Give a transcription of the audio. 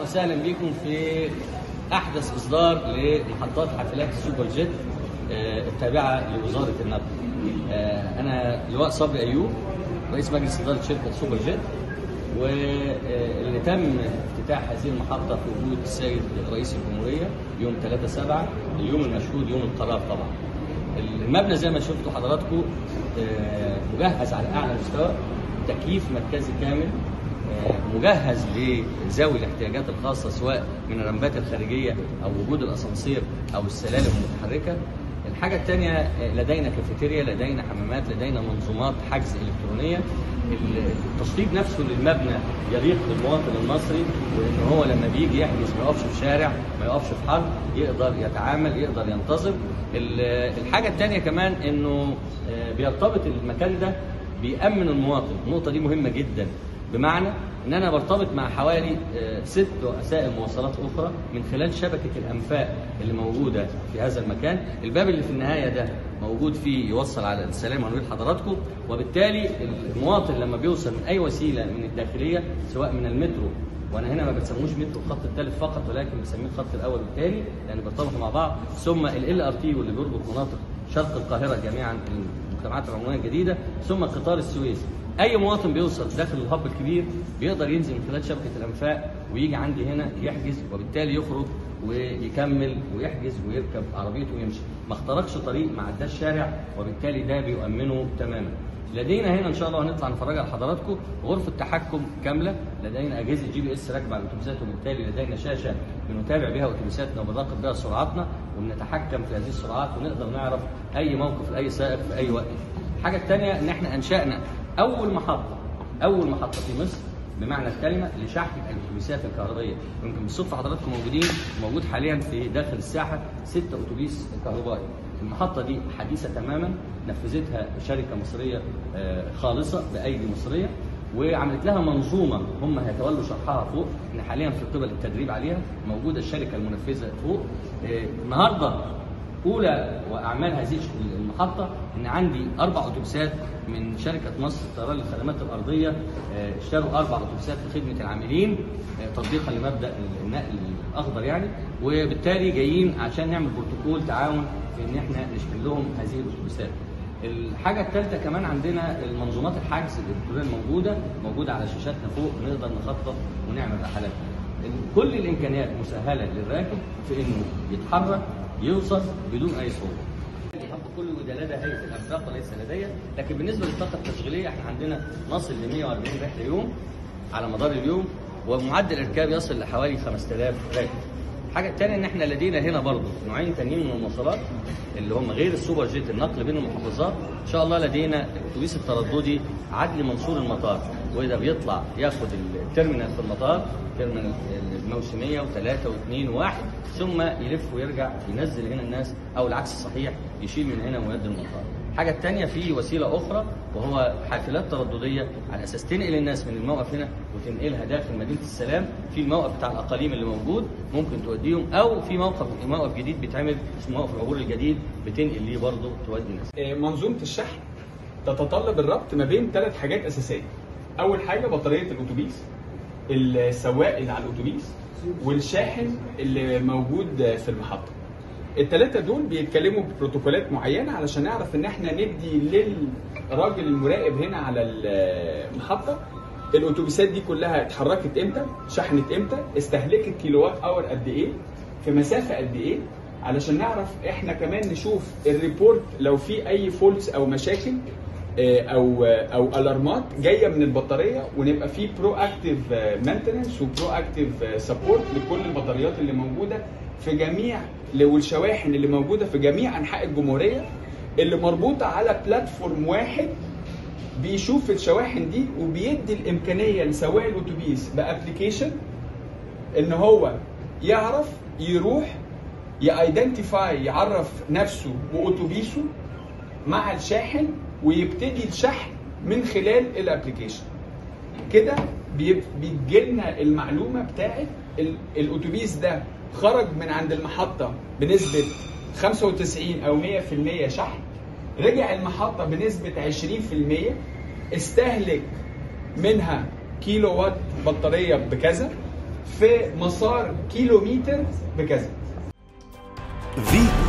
اهلا وسهلا بكم في احدث اصدار لمحطات حافلات السوبر جيت آه، التابعه لوزاره النقل. آه، انا لواء صبري ايوب رئيس مجلس اداره شركه سوبر جيت واللي تم افتتاح هذه المحطه في وجود السيد رئيس الجمهوريه يوم 3 7 اليوم المشهود يوم القرار طبعا. المبنى زي ما شفتوا حضراتكم آه، مجهز على اعلى مستوى تكييف مركزي كامل آه، مجهز لذوي الاحتياجات الخاصه سواء من الرمبات الخارجيه او وجود الاسانسير او السلالم المتحركه. الحاجه الثانيه لدينا كافيتيريا، لدينا حمامات، لدينا منظومات حجز الكترونيه. التشطيب نفسه للمبنى يليق بالمواطن المصري وان هو لما بيجي يحجز ما يقفش في شارع، ما يقفش في حرب، يقدر يتعامل، يقدر ينتظم. ال- الحاجه الثانيه كمان انه آه، بيرتبط المكان ده بيأمن المواطن، النقطه دي مهمه جدا. بمعنى ان انا برتبط مع حوالي آه، ست وسائل مواصلات اخرى من خلال شبكه الانفاق اللي موجوده في هذا المكان، الباب اللي في النهايه ده موجود فيه يوصل على السلام هنقول لحضراتكم وبالتالي المواطن لما بيوصل من اي وسيله من الداخليه سواء من المترو وانا هنا ما بسموش مترو الخط الثالث فقط ولكن بسميه الخط الاول والثاني لان بيرتبطوا مع بعض ثم ال ار تي واللي بيربط مناطق شرق القاهره جميعا المجتمعات العمرانيه الجديده ثم قطار السويس اي مواطن بيوصل داخل الهب الكبير بيقدر ينزل من خلال شبكه الانفاق ويجي عندي هنا يحجز وبالتالي يخرج ويكمل ويحجز ويركب عربيته ويمشي ما اخترقش طريق ما عداش شارع وبالتالي ده بيؤمنه تماما لدينا هنا ان شاء الله هنطلع نفرجها لحضراتكم غرفه تحكم كامله لدينا اجهزه جي بي اس راكبه على الاتوبيسات وبالتالي لدينا شاشه بنتابع بها اتوبيساتنا وبنراقب بها سرعاتنا وبنتحكم في هذه السرعات ونقدر نعرف اي موقف لاي سائق في اي وقت. الحاجه الثانيه ان احنا انشانا اول محطه اول محطه في مصر بمعنى الكلمه لشحن الاتوبيسات الكهربائيه يمكن بالصدفه حضراتكم موجودين موجود حاليا في داخل الساحه ستة اتوبيس كهربائي المحطه دي حديثه تماما نفذتها شركه مصريه آه، خالصه بايدي مصريه وعملت لها منظومه هم هيتولوا شرحها فوق احنا حاليا في قبل التدريب عليها موجوده الشركه المنفذه فوق آه، النهارده اولى واعمال هذه المحطه ان عندي اربع اتوبيسات من شركه مصر للطيران للخدمات الارضيه آه، اشتروا اربع اتوبيسات لخدمه العاملين آه، تطبيقا لمبدا النقل الاخضر يعني وبالتالي جايين عشان نعمل بروتوكول تعاون في ان احنا نشحن لهم هذه الاتوبيسات. الحاجة الثالثة كمان عندنا المنظومات الحجز الإلكترونية الموجودة موجودة على شاشاتنا فوق نقدر نخطط ونعمل رحلات. كل الإمكانيات مسهلة للراكب في إنه يتحرك يوصل بدون أي صعوبة. الحق كله ده لدى هيئة الأنفاق وليس لدي، لكن بالنسبة للطاقة التشغيلية احنا عندنا نصل ل 140 رحلة يوم على مدار اليوم ومعدل الإركاب يصل لحوالي 5000 راكب. الحاجة الثانية إن إحنا لدينا هنا برضه نوعين تانيين من المواصلات اللي هم غير السوبر جيت النقل بين المحافظات، إن شاء الله لدينا الأتوبيس الترددي عدلي منصور المطار وإذا بيطلع ياخد التيرمينال في المطار تيرمينال الموسمية وثلاثة واثنين وواحد ثم يلف ويرجع ينزل هنا الناس أو العكس صحيح يشيل من هنا ويودي المطار. الحاجة الثانية في وسيلة أخرى وهو حافلات ترددية على أساس تنقل الناس من الموقف هنا وتنقلها داخل مدينة السلام في الموقف بتاع الأقاليم اللي موجود ممكن توديهم أو في موقف موقف جديد بيتعمل اسمه موقف العبور الجديد بتنقل ليه برضه تودي الناس. منظومه الشحن تتطلب الربط ما بين ثلاث حاجات اساسيه اول حاجه بطاريه الاتوبيس السواق اللي على الاتوبيس والشاحن اللي موجود في المحطه الثلاثه دول بيتكلموا ببروتوكولات معينه علشان نعرف ان احنا ندي للراجل المراقب هنا على المحطه الاتوبيسات دي كلها اتحركت امتى شحنت امتى استهلكت كيلوات اور قد ايه في مسافه قد ايه علشان نعرف احنا كمان نشوف الريبورت لو في اي فولتس او مشاكل آه، او او الارمات جايه من البطاريه ونبقى في برو اكتيف مينتننس وبرو اكتيف سبورت لكل البطاريات اللي موجوده في جميع والشواحن اللي موجوده في جميع انحاء الجمهوريه اللي مربوطه على بلاتفورم واحد بيشوف الشواحن دي وبيدي الامكانيه لسواق الاتوبيس بابلكيشن ان هو يعرف يروح يايدنتيفاي يعرف نفسه واتوبيسه مع الشاحن ويبتدي الشحن من خلال الابلكيشن كده بيجي لنا المعلومه بتاعت ال- الاتوبيس ده خرج من عند المحطه بنسبه 95 او 100% شحن رجع المحطه بنسبه 20% استهلك منها كيلو وات بطاريه بكذا في مسار كيلومتر بكذا فيتو